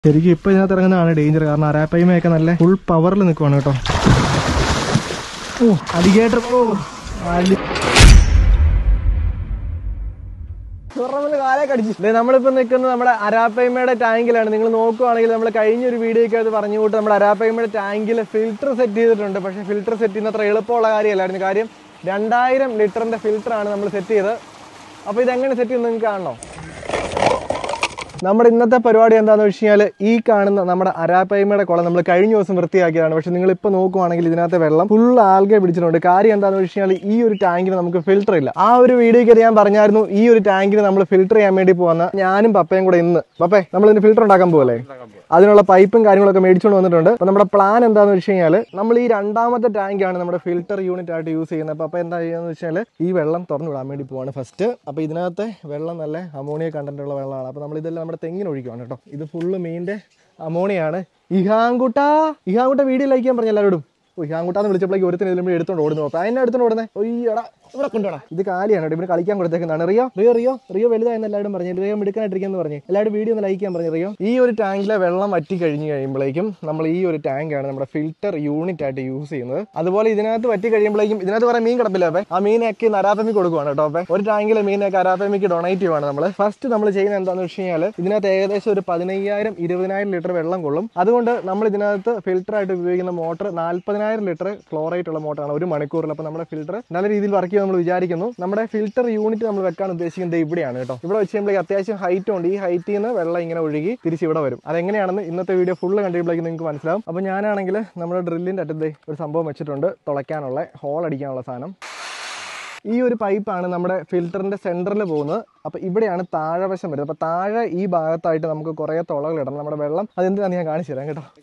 ശരിക്കും ഇപ്പൊ ഇതിനകത്ത് ഇറങ്ങുന്നതാണ് ഡേഞ്ചർ കാരണം അരാപ്പയ്മയൊക്കെ നല്ല ഫുൾ പവറിൽ നിൽക്കുവാണ് കേട്ടോ ഓ അലിഗേറ്റർ ഓ അലി കാലെ കടിച്ചു ദേ നമ്മളിപ്പോ നിൽക്കുന്നത് നമ്മുടെ അരാപ്പയ്മയുടെ ടാങ്കിലാണ് നിങ്ങൾ നോക്കുവാണെങ്കിൽ നമ്മൾ കഴിഞ്ഞ ഒരു വീഡിയോയ്ക്ക് അത് പറഞ്ഞു കൂട്ട് നമ്മുടെ അരാപ്പയ്മയുടെ ടാങ്കിൽ ഫിൽറ്റർ സെറ്റ് ചെയ്തിട്ടുണ്ട് പക്ഷേ ഫിൽറ്റർ സെറ്റ് ചെയ്യുന്ന അത്ര എളുപ്പമുള്ള കാര്യമല്ലായിരുന്നു കാര്യം രണ്ടായിരം ലിറ്ററിന്റെ ഫിൽറ്റർ ആണ് നമ്മൾ സെറ്റ് ചെയ്തത് അപ്പോൾ ഇതെങ്ങനെ സെറ്റ് ചെയ്യുന്നത് നിങ്ങൾക്ക് കാണണോ നമ്മുടെ ഇന്നത്തെ പരിപാടി എന്താണെന്ന് വെച്ച് കഴിഞ്ഞാൽ ഈ കാണുന്ന നമ്മുടെ അരാപ്പയ്മയുടെ കുളം നമ്മൾ കഴിഞ്ഞ ദിവസം വൃത്തിയാക്കിയതാണ് പക്ഷെ നിങ്ങൾ ഇപ്പോൾ നോക്കുവാണെങ്കിൽ ഇതിനകത്തെ വെള്ളം ഫുൾ ആൽഗെ പിടിച്ചിട്ടുണ്ട് കാര്യം എന്താണെന്ന് വെച്ച് കഴിഞ്ഞാൽ ഈ ഒരു ടാങ്കിന് നമുക്ക് ഫിൽറ്റർ ഇല്ല ആ ഒരു വീഡിയോയ്ക്ക് ഞാൻ പറഞ്ഞായിരുന്നു ഈ ഒരു ടാങ്കിന് നമ്മൾ ഫിൽറ്റർ ചെയ്യാൻ വേണ്ടി പോകുന്ന ഞാനും പപ്പയും കൂടെ ഇന്ന് പപ്പേ നമ്മൾ ഇതിന് ഫിൽറ്റർ ഉണ്ടാക്കാൻ പോകല്ലേ അതിനുള്ള പൈപ്പും കാര്യങ്ങളൊക്കെ മേടിച്ചുകൊണ്ട് വന്നിട്ടുണ്ട് അപ്പോൾ നമ്മുടെ പ്ലാൻ എന്താണെന്ന് വെച്ച് കഴിഞ്ഞാൽ നമ്മൾ ഈ രണ്ടാമത്തെ ടാങ്കാണ് നമ്മുടെ ഫിൽറ്റർ യൂണിറ്റ് ആയിട്ട് യൂസ് ചെയ്യുന്നത് അപ്പോൾ എന്താ ചെയ്യുന്നത് വെച്ചാൽ ഈ വെള്ളം തുറന്നു വിടാൻ വേണ്ടി പോവാണ് ഫസ്റ്റ് അപ്പോൾ ഇതിനകത്തെ വെള്ളം നല്ല അമോണിയ കണ്ടന്റ് ഉള്ള വെള്ളമാണ് അപ്പോൾ നമ്മൾ ഇതെല്ലാം നമ്മുടെ തെങ്ങിന് ഒഴിക്കുവാണ് കേട്ടോ ഇത് ഫുള്ള് മീനിന്റെ അമോണിയാണ് ഇഹാങ്കുട്ട ഇഹാങ്കുട്ട വീഡിയോ ലൈക്ക് ചെയ്യാൻ പറഞ്ഞു എല്ലാവരോടും ഓ ഇഹാങ്കുട്ടാന്ന് വിളിച്ചപ്പോഴേക്ക് ഒരുത്തിന് ഇതിലും എടുത്തോണ്ട് ഓടുന്നു അപ്പോൾ അതിനെ എടുത്തോണ്ട് ഓടുന്നത് ഒയ്യടാ ഇവിടെ കൊണ്ടുപോടാ ഇത് കാലിയാണ് കേട്ടോ ഇവന് കളിക്കാൻ കൊടുത്തേക്കുന്നതാണ് റിയോ റിയോ റിയോ റിയോ വലുതായെന്ന് എല്ലാവരും പറഞ്ഞു റിയോ മിടുക്കാനായിട്ടിരിക്കുന്നു പറഞ്ഞു എല്ലാവരും വീഡിയോ ഒന്ന് ലൈക്ക് ചെയ്യാൻ പറഞ്ഞു റിയോ ഈ ഒരു ടാങ്കിലെ വെള്ളം വറ്റി കഴിഞ്ഞ് കഴിയുമ്പോഴേക്കും നമ്മൾ ഈ ഒരു ടാങ്കാണ് നമ്മുടെ ഫിൽറ്റർ യൂണിറ്റ് ആയിട്ട് യൂസ് ചെയ്യുന്നത് അതുപോലെ ഇതിനകത്ത് വറ്റി കഴിയുമ്പോഴേക്കും ഇതിനകത്ത് കുറെ മീൻ കിടപ്പില്ല അപ്പേ ആ മീനൊക്കെ നരാപ്പമിക്ക് കൊടുക്കുവാണ് കേട്ടോ അപ്പേ ഒരു ടാങ്കിലെ മീനൊക്കെ അരാപ്പമിക്ക് ഡൊണേറ്റ് ചെയ്യുവാണ് നമ്മൾ ഫസ്റ്റ് നമ്മൾ ചെയ്യുന്നത് എന്താണെന്ന് വെച്ച് കഴിഞ്ഞാൽ ഇതിനകത്ത് ഏകദേശം ഒരു പതിനയ്യായിരം ഇരുപതിനായിരം ലിറ്റർ വെള്ളം കൊള്ളും അതുകൊണ്ട് നമ്മൾ ഇതിനകത്ത് ഫിൽറ്റർ ആയിട്ട് ഉപയോഗിക്കുന്ന മോട്ടർ നാൽപ്പതിനായിരം ലിറ്റർ ക്ലോറേറ്റ് ഉള്ള മോട്ടറാണ് ഒരു മണിക്കൂറിൽ അപ്പോൾ നമ്മുടെ ഫിൽറ്റർ നല്ല രീതിയിൽ വർക്ക് ചെയ്യുമെന്ന് നമ്മൾ വിചാരിക്കുന്നു നമ്മുടെ ഫിൽറ്റർ യൂണിറ്റ് നമ്മൾ വെക്കാൻ ഉദ്ദേശിക്കുന്നത് ഇവിടെയാണ് കേട്ടോ ഇവിടെ വെച്ച് കഴിയുമ്പോഴേക്ക് അത്യാവശ്യം ഹൈറ്റ് ഉണ്ട് ഈ ഹൈറ്റിൽ നിന്ന് വെള്ളം ഇങ്ങനെ ഒഴുകി തിരിച്ച് ഇവിടെ വരും അതെങ്ങനെയാണെന്ന് ഇന്നത്തെ വീഡിയോ ഫുള്ള് കണ്ടുമ്പോഴേക്കും നിങ്ങൾക്ക് മനസ്സിലാവും അപ്പോൾ ഞാനാണെങ്കിൽ നമ്മുടെ ഡ്രില്ലിൻ്റെ അറ്റത്ത് ഒരു സംഭവം വെച്ചിട്ടുണ്ട് തുളയ്ക്കാനുള്ള ഹോൾ അടിക്കാനുള്ള സാധനം ഈ ഒരു പൈപ്പാണ് നമ്മുടെ ഫിൽറ്ററിന്റെ സെന്ററിൽ പോകുന്നത് അപ്പൊ ഇവിടെയാണ് താഴെവശം വരുന്നത് അപ്പൊ താഴെ ഈ ഭാഗത്തായിട്ട് നമുക്ക് കുറെ തുളകൾ ഇടണം നമ്മുടെ വെള്ളം അതെന്തിനാണ് ഞാൻ കാണിച്ചു തരാം കേട്ടോ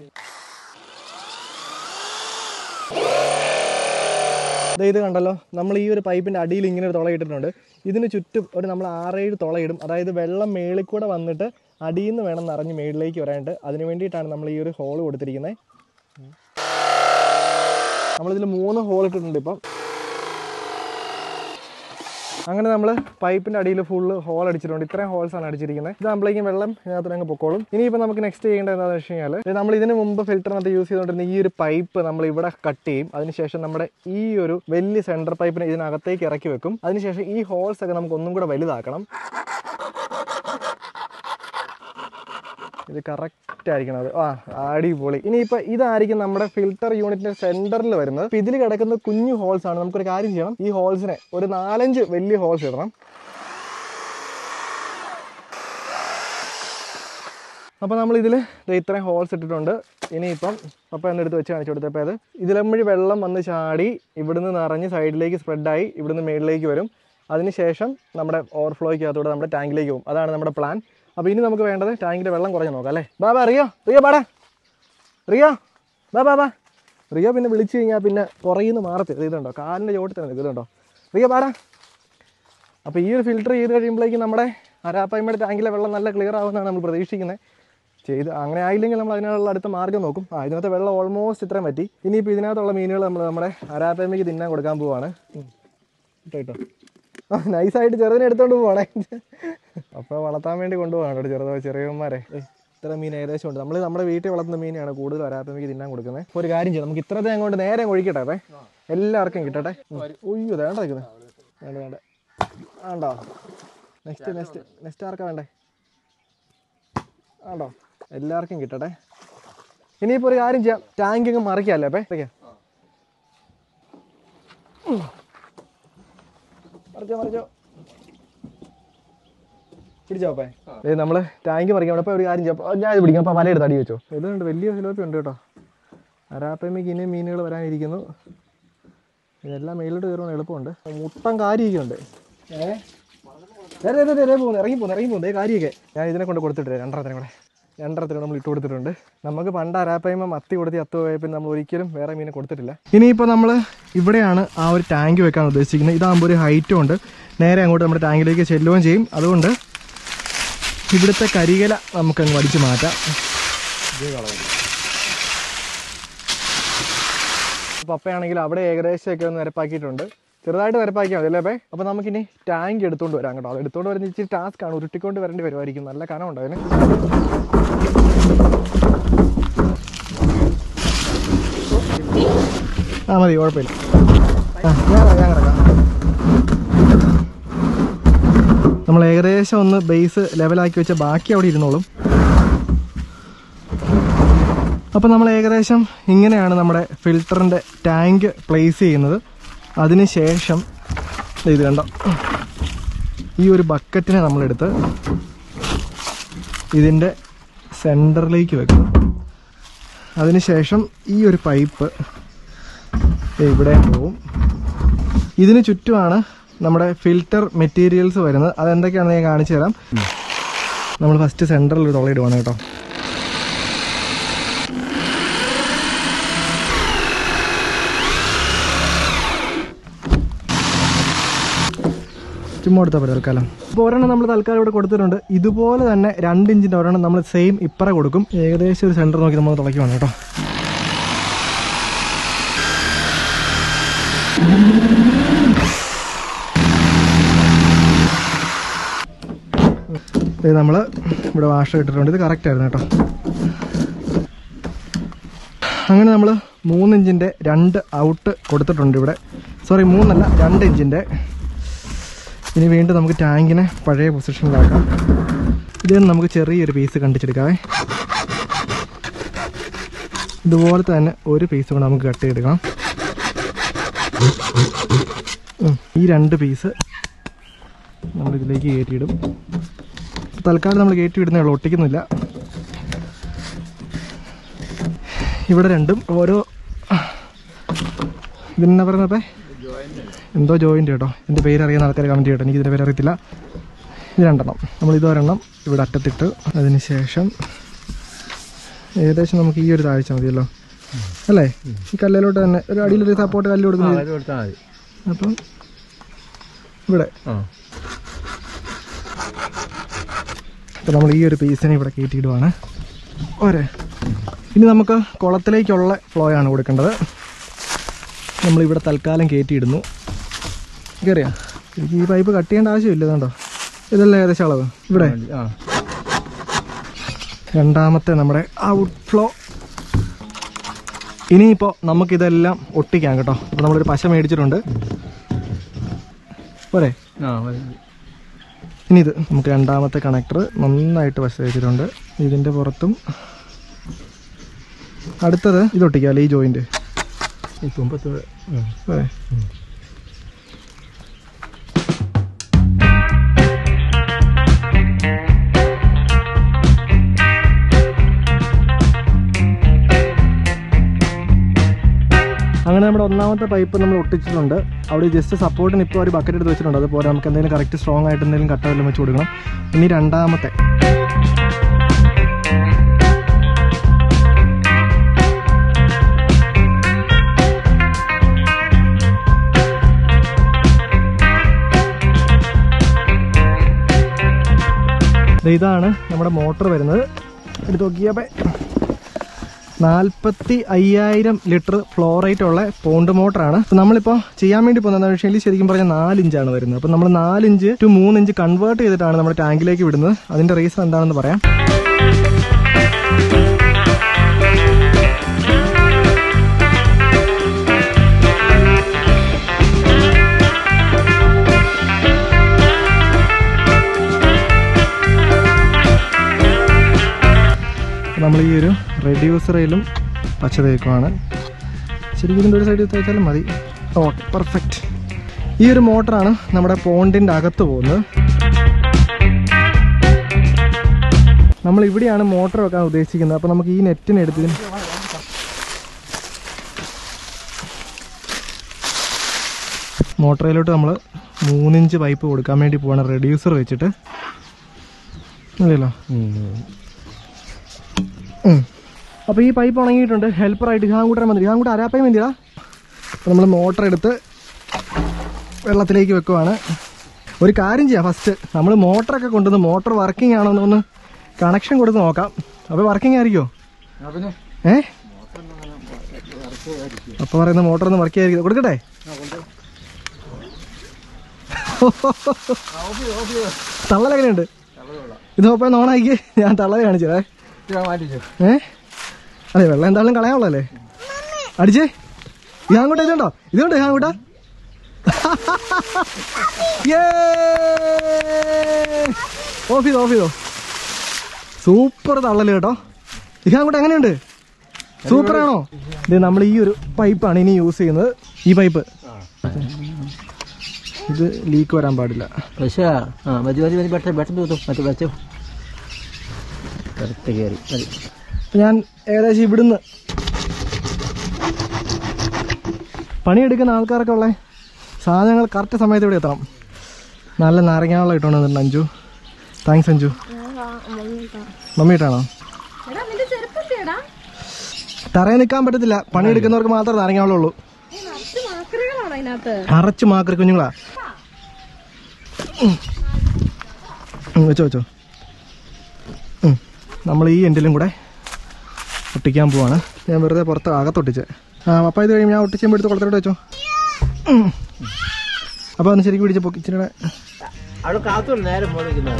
ദേ ഇത് കണ്ടല്ലോ നമ്മൾ ഈ ഒരു പൈപ്പിന്റെ അടിയിൽ ഇങ്ങനെ ഒരു തുള ഇട്ടിട്ടുണ്ട് ഇതിന് ചുറ്റും ഒരു നമ്മൾ ആറേഴ് തുളയിടും അതായത് വെള്ളം മേളിൽ കൂടെ വന്നിട്ട് അടിയിൽ നിന്ന് വേണം നിറഞ്ഞ് മേളിലേക്ക് വരാനായിട്ട് അതിന് വേണ്ടിയിട്ടാണ് നമ്മൾ ഈ ഒരു ഹോൾ കൊടുത്തിരിക്കുന്നത് നമ്മളിതിൽ മൂന്ന് ഹോൾ ഇട്ടിട്ടുണ്ട് ഇപ്പം അങ്ങനെ നമ്മൾ പൈപ്പിന്റെ അടിയിൽ ഫുള്ള് ഹോൾ അടിച്ചിട്ടുണ്ട് ഇത്രയും ഹോൾസ് ആണ് അടിച്ചിരിക്കുന്നത് ഇതാകുമ്പോഴേക്കും വെള്ളം ഇതിനകത്ത് അങ്ങ് പൊക്കോളും ഇനിയിപ്പോൾ നമുക്ക് നെക്സ്റ്റ് ചെയ്യേണ്ടത് എന്താണെന്ന് വെച്ച് കഴിഞ്ഞാൽ നമ്മൾ ഇതിന് മുമ്പ് ഫിൽറ്ററിനകത്ത് യൂസ് ചെയ്തുകൊണ്ടിരുന്ന ഈ ഒരു പൈപ്പ് നമ്മൾ ഇവിടെ കട്ട് ചെയ്യും അതിനുശേഷം നമ്മുടെ ഈ ഒരു വലിയ സെൻറ്റർ പൈപ്പിനെ ഇതിനകത്തേക്ക് ഇറക്കി വെക്കും അതിനുശേഷം ഈ ഹോൾസ് ഒക്കെ നമുക്ക് ഒന്നും കൂടെ വലുതാക്കണം ഇത് കറക്റ്റ് ആയിരിക്കണം അത് ആ അടിപൊളി ഇനിയിപ്പോൾ ഇതായിരിക്കും നമ്മുടെ ഫിൽറ്റർ യൂണിറ്റിന്റെ സെന്ററിൽ വരുന്നത് ഇപ്പൊ ഇതിൽ കിടക്കുന്ന കുഞ്ഞു ഹോൾസ് ആണ് നമുക്കൊരു കാര്യം ചെയ്യണം ഈ ഹോൾസിനെ ഒരു നാലഞ്ച് വലിയ ഹോൾസ് ഇടണം അപ്പോൾ നമ്മൾ ഇതിൽ ഇത്രയും ഹോൾസ് ഇട്ടിട്ടുണ്ട് ഇനിയിപ്പം അപ്പം എന്നെടുത്ത് വെച്ച് കാണിച്ചു കൊടുത്തപ്പോൾ അത് ഇതിലമ്പഴി വെള്ളം വന്ന് ചാടി ഇവിടുന്ന് നിറഞ്ഞ് സൈഡിലേക്ക് സ്പ്രെഡായി ഇവിടുന്ന് മേളിലേക്ക് വരും അതിനുശേഷം നമ്മുടെ ഓവർഫ്ലോയ്ക്കകത്തൂടെ നമ്മുടെ ടാങ്കിലേക്ക് പോകും അതാണ് നമ്മുടെ പ്ലാൻ അപ്പോൾ ഇനി നമുക്ക് വേണ്ടത് ടാങ്കിൻ്റെ വെള്ളം കുറഞ്ഞ് നോക്കാം അല്ലേ ബാ ബാ റിയോ റിയോ പാടാ റിയോ ബാ ബാ ബാ റിയോ പിന്നെ വിളിച്ചു കഴിഞ്ഞാൽ പിന്നെ പുറകിൽ നിന്ന് മാറത്തില്ല ഇതുണ്ടോ കാലിൻ്റെ ചോട്ടിൽ തന്നെ ഇതുണ്ടോ റിയോ പാടാ അപ്പോൾ ഈ ഒരു ഫിൽറ്റർ ചെയ്ത് കഴിയുമ്പോഴേക്കും നമ്മുടെ അരാപ്പയ്മയുടെ ടാങ്കിലെ വെള്ളം നല്ല ക്ലിയർ ആവുമെന്നാണ് നമ്മൾ പ്രതീക്ഷിക്കുന്നത് ചെയ്ത് അങ്ങനെ ആയില്ലെങ്കിൽ നമ്മൾ അതിനുള്ള അടുത്ത മാർഗ്ഗം നോക്കും ആ ഇതിനകത്ത് വെള്ളം ഓൾമോസ്റ്റ് ഇത്രയും പറ്റി ഇനിയിപ്പോൾ ഇതിനകത്തുള്ള മീനുകൾ നമ്മൾ നമ്മുടെ അരാപ്പയ്മയ്ക്ക് തിന്നാൻ കൊടുക്കാൻ പോവാണ് ഉം. ഇട്ടോ ഇട്ടോ ആ നൈസായിട്ട് ചെറുതിനെ എടുത്തോണ്ട് പോവാണേ അപ്പോൾ വളർത്താൻ വേണ്ടി കൊണ്ടുപോകാണ് കേട്ടോ ചെറുതോ ചെറിയന്മാരെ ഏയ്, ഇത്ര മീൻ ഏകദേശം ഉണ്ട് നമ്മൾ നമ്മുടെ വീട്ടിൽ വളർത്തുന്ന മീനാണ് കൂടുതൽ അരാപ്പയ്മയ്ക്ക് തിന്നാൻ കൊടുക്കുന്നത് അപ്പോൾ ഒരു കാര്യം ചെയ്യാം നമുക്ക് ഇത്രത്തെ അങ്ങോട്ട് നേരെ ഒഴിക്കട്ടെ അപ്പേ എല്ലാവർക്കും കിട്ടട്ടെ ഉം. ഉയ്യോ വേണ്ട നിൽക്കുന്നത് വേണ്ട വേണ്ട വേണ്ടോ നെക്സ്റ്റ് നെക്സ്റ്റ് നെക്സ്റ്റ് ആർക്കാ വേണ്ടേ ആണ്ടോ എല്ലാവർക്കും കിട്ടട്ടെ ഇനിയിപ്പോൾ ഒരു കാര്യം ചെയ്യാം ടാങ്ക് അങ്ങ് മറിക്കാല്ലേ അപ്പേ ഇതൊക്കെ മറിച്ചോ മറിച്ചോ പിടിച്ചോ അപ്പേ ഏ നമ്മള് ടാങ്ക് മറിക്കാൻ അപ്പോൾ ഒരു കാര്യം ചെയ്യാം അപ്പൊ ഞാൻ ഇത് പിടിക്കാം അപ്പോൾ വല എടുത്ത് അടി വെച്ചോ ഇതുണ്ട് വലിയ സിലോപ്പി ഉണ്ട് കേട്ടോ അരാപ്പയ്മയ്ക്ക് ഇനിയും മീനുകൾ വരാനിരിക്കുന്നു ഇതെല്ലാം മേലോട്ട് കയറുവാൻ എളുപ്പമുണ്ട് മുട്ടം കാര്യമൊക്കെ ഏഹ് പോകുന്നു ഇറങ്ങി പോകുന്നു ഇറങ്ങി പോകുന്നു കാര്യമൊക്കെ ഞാൻ ഇതിനെ കൊണ്ട് കൊടുത്തിട്ട് രണ്ടെണ്ണത്തിനും കൂടെ രണ്ടെണ്ണത്തിന് നമ്മൾ ഇട്ട് കൊടുത്തിട്ടുണ്ട് നമുക്ക് പണ്ട് അരാപ്പയ്മ മത്തി കൊടുത്ത് അത്ത് പോയപ്പോൾ നമ്മൾ ഒരിക്കലും വേറെ മീനെ കൊടുത്തിട്ടില്ല ഇനിയിപ്പോൾ നമ്മൾ ഇവിടെയാണ് ആ ഒരു ടാങ്ക് വെക്കാൻ ഉദ്ദേശിക്കുന്നത് ഇതാകുമ്പോൾ ഒരു ഹൈറ്റും ഉണ്ട് നേരെ അങ്ങോട്ട് നമ്മുടെ ടാങ്കിലേക്ക് ചെല്ലുകയും ചെയ്യും അതുകൊണ്ട് ഇവിടുത്തെ കരികല നമുക്കങ്ങ് വടിച്ച് മാറ്റാം പപ്പയാണെങ്കിൽ അവിടെ ഏകദേശമൊക്കെ ഒന്ന് നിരപ്പാക്കിയിട്ടുണ്ട് ചെറുതായിട്ട് നിരപ്പാക്കിയാൽ മതി അല്ലേ അപ്പേ അപ്പോൾ നമുക്കിനി ടാങ്ക് എടുത്തുകൊണ്ട് വരാം കേട്ടോ അത് എടുത്തുകൊണ്ട് വരുന്ന ഇച്ചിരി ടാസ്ക് ആണ് ഉരുട്ടിക്കൊണ്ട് വരേണ്ടി വരുമായിരിക്കും നല്ല കനമുണ്ട് അതിന് ആ മതി കുഴപ്പമില്ല ആ ഞാൻ ഇറങ്ങാം, ഞാൻ കിടക്കാം നമ്മൾ ഏകദേശം ഒന്ന് ബേസ് ലെവലാക്കി വെച്ച ബാക്കി അവിടെ ഇരുന്നോളും അപ്പോൾ നമ്മൾ ഏകദേശം ഇങ്ങനെയാണ് നമ്മുടെ ഫിൽറ്ററിൻ്റെ ടാങ്ക് പ്ലേസ് ചെയ്യുന്നത് അതിന് ശേഷം ദേ ഇത് കണ്ടോ ഈ ഒരു ബക്കറ്റിനെ നമ്മളെടുത്ത് ഇതിൻ്റെ സെൻറ്ററിലേക്ക് വെക്കും അതിനുശേഷം ഈ ഒരു പൈപ്പ് ദേ ഇവിടെ പോവും ഇതിന് ചുറ്റുമാണ് നമ്മുടെ ഫിൽറ്റർ മെറ്റീരിയൽസ് വരുന്നത് അതെന്തൊക്കെയാണെന്ന് ഞാൻ കാണിച്ചു തരാം നമ്മൾ ഫസ്റ്റ് സെൻറ്ററിൽ ഒരു തുളയിടുവാണ് കേട്ടോ ചുമ്മാ കൊടുത്താൽ പോരെ തൽക്കാലം അപ്പോൾ ഒരെണ്ണം നമ്മൾ തൽക്കാലം ഇവിടെ കൊടുത്തിട്ടുണ്ട് ഇതുപോലെ തന്നെ രണ്ട് ഇഞ്ചിൻ്റെ ഒരെണ്ണം നമ്മൾ സെയിം ഇപ്പറ കൊടുക്കും ഏകദേശം ഒരു സെൻറ്റർ നോക്കി നമ്മൾ തുളയ്ക്കുവാണ് കേട്ടോ ഇത് നമ്മൾ ഇവിടെ വാഷ് ഇട്ടിട്ടുണ്ട് ഇത് കറക്റ്റ് ആയിരുന്നു കേട്ടോ അങ്ങനെ നമ്മൾ മൂന്ന് ഇഞ്ചിൻ്റെ രണ്ട് ഔട്ട് കൊടുത്തിട്ടുണ്ട് ഇവിടെ സോറി മൂന്നല്ല രണ്ട് ഇഞ്ചിൻ്റെ ഇനി വീണ്ടും നമുക്ക് ടാങ്കിനെ പഴയ പൊസിഷനിലാക്കാം ഇതിൽ നിന്ന് നമുക്ക് ചെറിയൊരു പീസ് കണ്ടിച്ചെടുക്കാവേ ഇതുപോലത്തെ തന്നെ ഒരു പീസ് കൂടെ നമുക്ക് കട്ട് ചെയ്തെടുക്കാം ഉം. ഈ രണ്ട് പീസ് നമ്മൾ ഇതിലേക്ക് കയറ്റിയിടും തൽക്കാലം നമ്മൾ കയറ്റി വിടുന്നേ ഉള്ളൂ ഒട്ടിക്കുന്നില്ല ഇവിടെ രണ്ടും ഓരോ ഇതിനെന്നാ പറയുന്നപ്പേ എന്തോ ജോയിൻ്റ് കേട്ടോ എൻ്റെ പേര് അറിയാവുന്ന ആൾക്കാർ കമൻറ്റ് ചെയ്യട്ടോ എനിക്ക് ഇതിൻ്റെ പേര് അറിയത്തില്ല ഇത് രണ്ടെണ്ണം നമ്മൾ ഇത് ഒരെണ്ണം ഇവിടെ അറ്റത്തിട്ട് അതിന് ശേഷം ഏകദേശം നമുക്ക് ഈ ഒരു താഴ്ച മതിയല്ലോ അല്ലേ ഈ കല്ലിലോട്ട് തന്നെ ഒരു അടിയിലൊരു സപ്പോർട്ട് കല്ല് കൊടുക്കുന്നത് കൊടുത്താൽ മതി അപ്പം ഇവിടെ ആ അപ്പോൾ നമ്മൾ ഈ ഒരു പീസിനെ ഇവിടെ കയറ്റിയിടുവാണ് ഒരേ ഇനി നമുക്ക് കുളത്തിലേക്കുള്ള ഫ്ലോ ആണ് കൊടുക്കേണ്ടത് നമ്മളിവിടെ തൽക്കാലം കയറ്റിയിടുന്നു കയറിയാ എനിക്ക് ഈ പൈപ്പ് കട്ട് ചെയ്യേണ്ട ആവശ്യമില്ല ഇതുണ്ടോ ഇതല്ല ഏകദേശം അളവ് ഇവിടെ ആ രണ്ടാമത്തെ നമ്മുടെ ഔട്ട് ഫ്ലോ ഇനിയിപ്പോൾ നമുക്കിതെല്ലാം ഒട്ടിക്കാം കേട്ടോ അപ്പോൾ നമ്മളൊരു പശ മേടിച്ചിട്ടുണ്ട് പോരെ ആ മതി. ഇനി ഇത് നമുക്ക് രണ്ടാമത്തെ കണക്ടർ നന്നായിട്ട് പശ വെച്ചിട്ടുണ്ട് ഇതിൻ്റെ പുറത്തും അടുത്തത് ഇത് ഒട്ടിക്കാം ഈ ജോയിന്റ് ഈ തുമ്പത്ത് ഉം. പോരെ അങ്ങനെ നമ്മുടെ ഒന്നാമത്തെ പൈപ്പ് നമ്മൾ ഒട്ടിച്ചിട്ടുണ്ട് അവിടെ ജസ്റ്റ് സപ്പോർട്ടിന് ഇപ്പോൾ ഒരു ബക്കറ്റ് എടുത്ത് വെച്ചിട്ടുണ്ട് അതുപോലെ നമുക്ക് എന്തെങ്കിലും കറക്റ്റ് സ്ട്രോങ് ആയിട്ട് എന്തെങ്കിലും കട്ട വല്ലതും വെച്ച് കൊടുക്കണം ഇനി രണ്ടാമത്തെ ദേ ഇതാണ് നമ്മുടെ മോട്ടർ വരുന്നത് എടുത്ത് നോക്കിയപ്പോ നാൽപ്പത്തി അയ്യായിരം ലിറ്റർ ഫ്ലോ റേറ്റ് ഉള്ള പോണ്ട് മോട്ടറാണ് അപ്പോൾ നമ്മളിപ്പോൾ ചെയ്യാൻ വേണ്ടി പോകുന്നത് വെച്ചാൽ ശരിക്കും പറഞ്ഞാൽ നാല് ഇഞ്ചാണ് വരുന്നത് അപ്പോൾ നമ്മൾ നാല് ഇഞ്ച് ടു മൂന്ന് ഇഞ്ച് കൺവേർട്ട് ചെയ്തിട്ടാണ് നമ്മുടെ ടാങ്കിലേക്ക് വിടുന്നത് അതിന്റെ റീസൺ എന്താണെന്ന് പറയാം നമ്മൾ ഈ ഒരു റെഡ്യൂസറിലും പച്ച തേക്കുവാണ് ശരിക്കും ഇതിൻ്റെ ഒരു സൈഡിൽ തേച്ചാലും മതി ഓക്കെ പെർഫെക്റ്റ് ഈ ഒരു മോട്ടറാണ് നമ്മുടെ പോണ്ടിൻ്റെ അകത്ത് പോകുന്നത് നമ്മൾ ഇവിടെയാണ് മോട്ടർ വെക്കാൻ ഉദ്ദേശിക്കുന്നത് അപ്പോൾ നമുക്ക് ഈ നെറ്റിന് എടുത്തതിന് മോട്ടറിലോട്ട് നമ്മൾ മൂന്നിഞ്ച് പൈപ്പ് കൊടുക്കാൻ വേണ്ടി പോവാണ് റെഡ്യൂസർ വെച്ചിട്ട് അല്ലല്ലോ ഉം. അപ്പോൾ ഈ പൈപ്പ് ഉണങ്ങിയിട്ടുണ്ട് ഹെൽപ്പറായിട്ട് ഹാങ്കൂട്ടൻ വന്നിട്ട് ഹാങ്കൂട്ട അരാപ്പയും വേണ്ടിയാ അപ്പോൾ നമ്മൾ മോട്ടർ എടുത്ത് വെള്ളത്തിലേക്ക് വെക്കുവാണ് ഒരു കാര്യം ചെയ്യാം ഫസ്റ്റ് നമ്മൾ മോട്ടറൊക്കെ കൊണ്ടുവന്ന് മോട്ടർ വർക്കിംഗ് ആണോ എന്ന് ഒന്ന് കണക്ഷൻ കൊടുത്ത് നോക്കാം അപ്പോൾ വർക്കിംഗ് ആയിരിക്കുമോ പിന്നെ ഏ അപ്പോൾ പറയുന്ന മോട്ടർ ഒന്ന് വർക്ക് ചെയ്യാതിരിക്കും കൊടുക്കട്ടെ തള്ളലെങ്ങനെയുണ്ട് ഇത് നോക്കാൻ ഓണാക്കി ഞാൻ തള്ളൽ കാണിച്ചേ മാറ്റിച്ചു ഏ അതെ വെള്ളം എന്തായാലും കളയാനുള്ളല്ലേ അടിച്ചേ ഇത് അങ്ങോട്ട് ഇതുണ്ടോ ഇതുണ്ട് ഞാൻ അങ്ങോട്ടാ ഓഫ് ചെയ്തോ ഓഫ് ചെയ്തോ സൂപ്പർ തള്ളല് കേട്ടോ ഇത് അങ്ങോട്ട് എങ്ങനെയുണ്ട് സൂപ്പർ ആണോ ഇത് നമ്മൾ ഈ ഒരു പൈപ്പാണ് ഇനി യൂസ് ചെയ്യുന്നത് ഈ പൈപ്പ് ഇത് ലീക്ക് വരാൻ പാടില്ല പക്ഷേ ആ മതി മതി മതി പെട്ടെന്ന് പെട്ടെന്ന് തൂത്തും മറ്റേ വെച്ചു കറുത്ത് കയറി മതി ഞാൻ ഏകദേശം ഇവിടുന്ന് പണിയെടുക്കുന്ന ആൾക്കാരൊക്കെ ഉള്ള സാധനങ്ങൾ കറക്റ്റ് സമയത്ത് ഇവിടെ എത്തണം നല്ല നാരങ്ങാവെള്ളം ഇട്ടോണ്ട് വന്നിട്ടുണ്ട് അഞ്ചു താങ്ക്സ് അഞ്ചു മമ്മി ഇട്ടാണോ എടാ നിന്റെ ചെരുപ്പത്തിയടാ തറയിൽ നിൽക്കാൻ പറ്റത്തില്ല പണിയെടുക്കുന്നവർക്ക് മാത്രമേ നാരങ്ങാവെള്ളം ഉള്ളൂ ഈ നിറച്ച് മാക്രികളാണ് അതിനകത്ത് അറച്ച് മാക്കറി കുഞ്ഞുങ്ങളാ ഉം. ഉം, വെച്ചോ വെച്ചോ ഉം. നമ്മൾ ഈ എൻഡിലും കൂടെ ഒട്ടിക്കാൻ പോവാണ് ഞാൻ വെറുതെ പുറത്ത് അകത്തൊട്ടിച്ച് ആ അപ്പം ഇത് കഴിയുമ്പോൾ ഞാൻ ഒട്ടിച്ചുമ്പോൾ എടുത്ത് കുളത്തിലോട്ട് വെച്ചോ ഉം. അപ്പോൾ ഒന്ന് ശരിക്കും പിടിച്ച് പൊക്കി ഇച്ചിരി കൂടെ അവിടെ കാത്തുള്ളൂ നേരെ പോയിരിക്കുന്നത്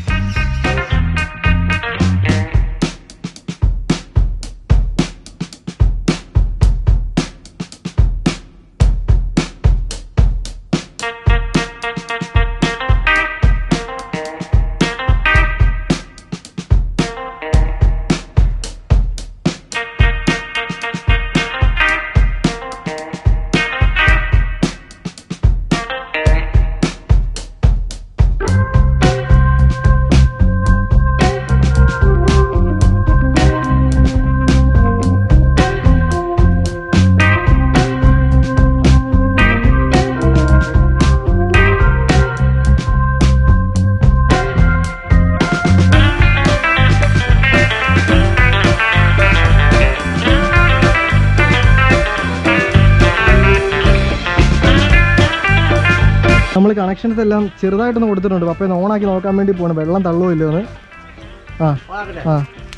നമ്മൾ കണക്ഷൻസ് എല്ലാം ചെറുതായിട്ടൊന്ന് കൊടുത്തിട്ടുണ്ട് പപ്പ ഓണാക്കി നോക്കാൻ വേണ്ടി പോകണം വെള്ളം തള്ളുമോ ഇല്ലയോ എന്ന് ആ ആ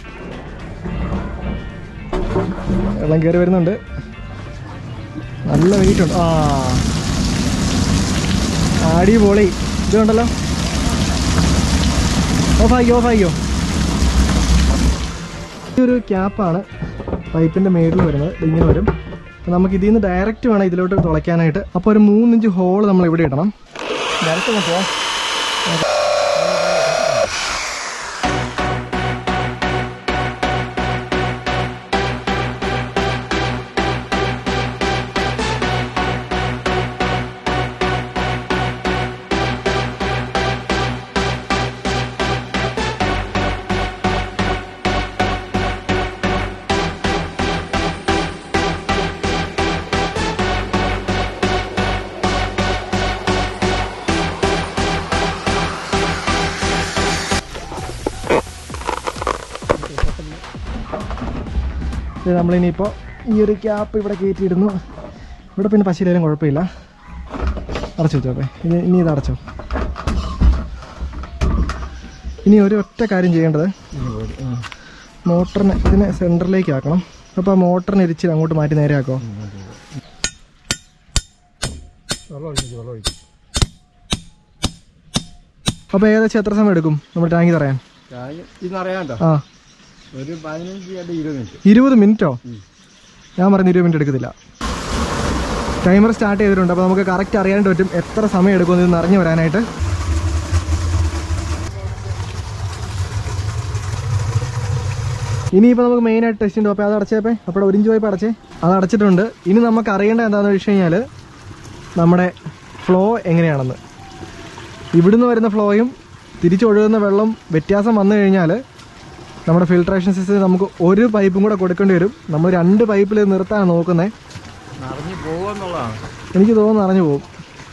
വെള്ളം കയറി വരുന്നുണ്ട് നല്ല വെയിറ്റ് ഉണ്ട് ആ അടിപൊളി ഇതുണ്ടല്ലോ ഓഫ് ആയിക്കോ ഓഫ് ആയിക്കോ ഒരു ക്യാപ്പാണ് പൈപ്പിന്റെ മേളിൽ വരുന്നത് ഇത് ഇങ്ങനെ വരും അപ്പൊ നമുക്ക് ഇതിൽ നിന്ന് ഡയറക്റ്റ് വേണം ഇതിലോട്ട് തുളയ്ക്കാനായിട്ട് അപ്പോൾ ഒരു മൂന്നിഞ്ച് ഹോൾ നമ്മൾ ഇവിടെ ഇടണം ഡയറക്റ്റ് നോക്കുമോ ഇത് നമ്മളിനിയിപ്പോൾ ഈ ഒരു ക്യാപ്പ് ഇവിടെ കയറ്റിയിടുന്നു ഇവിടെ പിന്നെ പശയിലും കുഴപ്പമില്ല അടച്ചു വെച്ചോപ്പേ ഇനി ഇനി ഇത് അടച്ചോ ഇനി ഒരു ഒറ്റ കാര്യം ചെയ്യേണ്ടത് മോട്ടറിനെ ഇതിനെ സെൻറ്ററിലേക്ക് ആക്കണം അപ്പോൾ ആ മോട്ടറിനെ ഇരിച്ച് അങ്ങോട്ട് മാറ്റി നേരെ ആക്കോ അപ്പോൾ ഏകദേശം എത്ര സമയം എടുക്കും നമ്മുടെ ടാങ്കി തറയാൻ ഇന്നറിയാണ്ടോ ആ ഒരു പതിനഞ്ച് അല്ല ഇരുപത് മിനിറ്റ് ഇരുപത് മിനിറ്റോ ഞാൻ പറയുന്നത് ഇരുപത് മിനിറ്റ് എടുക്കത്തില്ല ടൈമർ സ്റ്റാർട്ട് ചെയ്തിട്ടുണ്ട് അപ്പോൾ നമുക്ക് കറക്റ്റ് അറിയാനായിട്ട് പറ്റും എത്ര സമയം എടുക്കും ഇത് നിറഞ്ഞു വരാനായിട്ട് ഇനിയിപ്പോൾ നമുക്ക് മെയിനായിട്ട് ടെസ്റ്റ് ഉണ്ട് അപ്പോൾ അത് അടച്ചേപ്പേ അപ്പോൾ ഒരു ഇഞ്ച് പോയപ്പോൾ അടച്ചേ അത് അടച്ചിട്ടുണ്ട് ഇനി നമുക്ക് അറിയേണ്ടത് എന്താണെന്ന് വെച്ച് കഴിഞ്ഞാൽ നമ്മുടെ ഫ്ലോ എങ്ങനെയാണെന്ന് ഇവിടുന്ന് വരുന്ന ഫ്ലോയും തിരിച്ചൊഴുകുന്ന വെള്ളം വ്യത്യാസം വന്നു കഴിഞ്ഞാൽ നമ്മുടെ ഫിൽട്രേഷൻ സിസ്റ്റം നമുക്ക് ഒരു പൈപ്പും കൂടെ കൊടുക്കേണ്ടി വരും നമ്മൾ രണ്ട് പൈപ്പിൽ നിർത്താൻ നോക്കുന്നത് നിറഞ്ഞു പോകുമെന്നുള്ളതാണ് എനിക്ക് തോന്നുന്നു അറിഞ്ഞു പോകും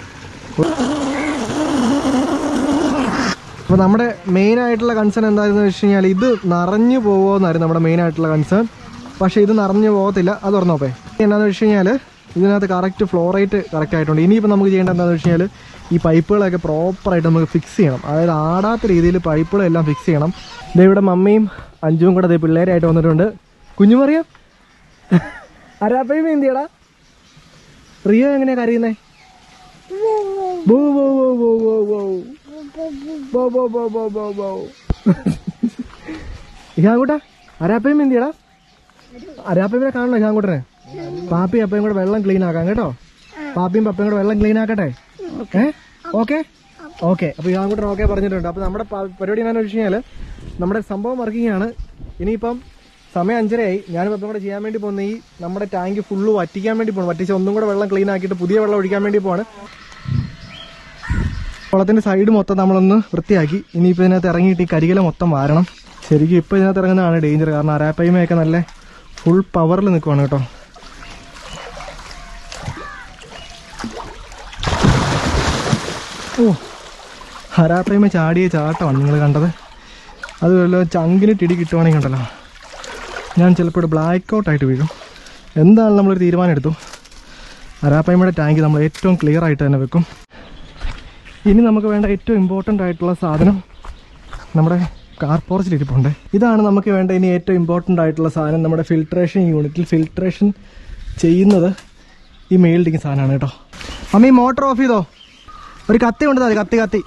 അപ്പോൾ നമ്മുടെ മെയിൻ ആയിട്ടുള്ള കൺസേൺ എന്താണെന്ന് വെച്ച് കഴിഞ്ഞാൽ ഇത് നിറഞ്ഞു പോകുമോന്നായിരുന്നു നമ്മുടെ മെയിൻ ആയിട്ടുള്ള കൺസേൺ പക്ഷേ ഇത് നിറഞ്ഞു പോകത്തില്ല അത് തുറന്നോപ്പേ എന്താണെന്ന് വെച്ച് കഴിഞ്ഞാൽ ഇതിനകത്ത് കറക്റ്റ് ഫ്ലോ റേറ്റ് കറക്റ്റ് ആയിട്ടുണ്ട് ഇനിയിപ്പോൾ നമുക്ക് ചെയ്യേണ്ടത് എന്താണെന്ന് വെച്ച് കഴിഞ്ഞാൽ ഈ പൈപ്പുകളൊക്കെ പ്രോപ്പറായിട്ട് നമുക്ക് ഫിക്സ് ചെയ്യണം അതായത് ആടാത്ത രീതിയിൽ പൈപ്പുകളെല്ലാം ഫിക്സ് ചെയ്യണം ദേ ഇവിടെ മമ്മിയും അഞ്ചും കൂടെ ദേ പിള്ളേരായിട്ട് വന്നിട്ടുണ്ട് കുഞ്ഞുമറിയാം അരാപ്പയും എന്തിയടാ റിയോ എങ്ങനെയാ കരയുന്നേ ബോ ബോ ബോ ബോ ബോ ബോ ബോ ബോ ബോ ബോ ബോ ബോ ഇങ്ങോട്ടാ അരാപ്പയും എന്തിയടാ അരാപ്പയ്യനെ കാണണോ ഇങ്ങോട്ടനെ പാപ്പി അപ്പയും കൂടെ വെള്ളം ക്ലീൻ ആക്കാം കേട്ടോ പാപ്പിയും പപ്പയും കൂടെ വെള്ളം ക്ലീൻ ആക്കട്ടെ ഏ ഓക്കെ ഓക്കെ അപ്പൊ ഇങ്ങോട്ടൻ ഓക്കെ പറഞ്ഞിട്ടുണ്ട് അപ്പൊ നമ്മുടെ പ- പരിപാടി എന്താണെന്ന് വെച്ച് കഴിഞ്ഞാല് നമ്മുടെ സംഭവം വർക്കിംഗ് ആണ് ഇനിയിപ്പം സമയം അഞ്ചരയായി ഞാനും പപ്പയും കൂടെ ചെയ്യാൻ വേണ്ടി പോകുന്ന ഈ നമ്മുടെ ടാങ്ക് ഫുള്ള് വറ്റിക്കാൻ വേണ്ടി പോകണം വറ്റിച്ച് ഒന്നും കൂടെ വെള്ളം ക്ലീൻ ആക്കിയിട്ട് പുതിയ വെള്ളം ഒഴിക്കാൻ വേണ്ടി പോവാണ് കുളത്തിന്റെ സൈഡ് മൊത്തം നമ്മളൊന്ന് വൃത്തിയാക്കി ഇനിയിപ്പോൾ ഇതിനകത്ത് ഇറങ്ങിയിട്ട് ഈ കരികില മൊത്തം വാരണം ശരിക്കും ഇപ്പോൾ ഇതിനകത്ത് ഇറങ്ങുന്നതാണ് ഡേഞ്ചർ കാരണം അരാപ്പയ്മയൊക്കെ നല്ല ഫുൾ പവറിൽ നിൽക്കുവാണ് കേട്ടോ ഓ അരാപ്പയ്മ ചാടിയ ചാട്ടമാണ് നിങ്ങൾ കണ്ടത് അത് വല്ല ചങ്കിന് ടിടി കിട്ടുവാണെങ്കിൽ ഉണ്ടല്ലോ ഞാൻ ചിലപ്പോൾ ഇവിടെ ബ്ലാക്ക് ഔട്ട് ആയിട്ട് വീഴും എന്താണ് നമ്മളൊരു തീരുമാനം എടുത്തു അരാപ്പയ്മയുടെ ടാങ്ക് നമ്മൾ ഏറ്റവും ക്ലിയർ ആയിട്ട് തന്നെ വെക്കും ഇനി നമുക്ക് വേണ്ട ഏറ്റവും ഇമ്പോർട്ടൻ്റ് ആയിട്ടുള്ള സാധനം നമ്മുടെ കാർ പോർച്ചിൽ ഇരിപ്പുണ്ട് ഇതാണ് നമുക്ക് വേണ്ട ഇനി ഏറ്റവും ഇമ്പോർട്ടൻ്റ് ആയിട്ടുള്ള സാധനം നമ്മുടെ ഫിൽട്രേഷൻ യൂണിറ്റിൽ ഫിൽട്രേഷൻ ചെയ്യുന്നത് ഈ മേളിലിരിക്കുന്ന സാധനമാണ് കേട്ടോ അമ്മ ഈ മോട്ടർ ഓഫ് ചെയ്തോ ഒരു കത്തി കൊണ്ട് മതി കത്തി കത്തി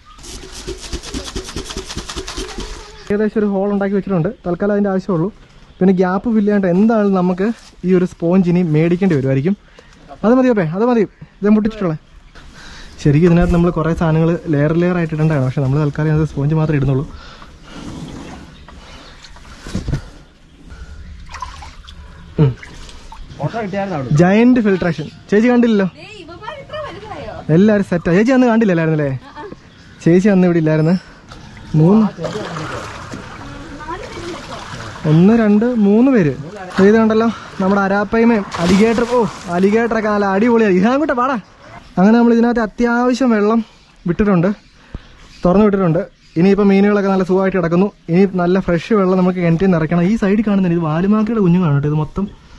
ഏകദേശം ഒരു ഹോൾ ഉണ്ടാക്കി വെച്ചിട്ടുണ്ട് തൽക്കാലം അതിൻ്റെ ആവശ്യമുള്ളൂ പിന്നെ ഗ്യാപ്പ് ഫില്ല് ചെയ്യാണ്ട് എന്തായാലും നമുക്ക് ഈ ഒരു സ്പോഞ്ച് ഇനി മേടിക്കേണ്ടി വരുമായിരിക്കും അത് മതി അപ്പേ അത് മതി ഇത് മുട്ടിച്ചിട്ടുള്ളത് ശരിക്കും ഇതിനകത്ത് നമ്മൾ കുറേ സാധനങ്ങൾ ലെയർ ലെയർ ആയിട്ട് ഇടേണ്ടതാണ് പക്ഷെ നമ്മൾ തൽക്കാലം അത് സ്പോഞ്ച് മാത്രമേ ഇടുന്നുള്ളൂ ഫോട്ടോ കിട്ടിയായിരുന്നു അവിടെ ജയന്റ് ഫിൽട്രേഷൻ ചേച്ചി കണ്ടില്ലല്ലോ ഇവന്മാർ ഇത്ര വലുതായോ എല്ലാവരും സെറ്റാ ചേച്ചി അന്ന് കണ്ടില്ലായിരുന്നല്ലേ ചേച്ചി അന്ന് ഇവിടെ ഇല്ലായിരുന്നു മൂന്ന് ഒന്ന് രണ്ട് മൂന്ന് പേര് ഇത് കണ്ടല്ലോ നമ്മുടെ അരാപ്പയ്മയും അലിഗേറ്റർ ഓ അലിഗേറ്ററൊക്കെ നല്ല അടിപൊളിയായി ഇതാങ്ങോട്ടെ പാടാ അങ്ങനെ നമ്മൾ ഇതിനകത്ത് അത്യാവശ്യം വെള്ളം വിട്ടിട്ടുണ്ട് തുറന്നു വിട്ടിട്ടുണ്ട് ഇനിയിപ്പോൾ മീനുകളൊക്കെ നല്ല സുഖമായിട്ട് കിടക്കുന്നു ഇനി നല്ല ഫ്രഷ് വെള്ളം നമുക്ക് കിണറ്റിൽ നിറയ്ക്കണം ഈ സൈഡിൽ കാണുന്നില്ല ഇത് വാലുമാക്കയുടെ കുഞ്ഞുങ്ങളാണ് കേട്ടോ ഇത് മൊത്തം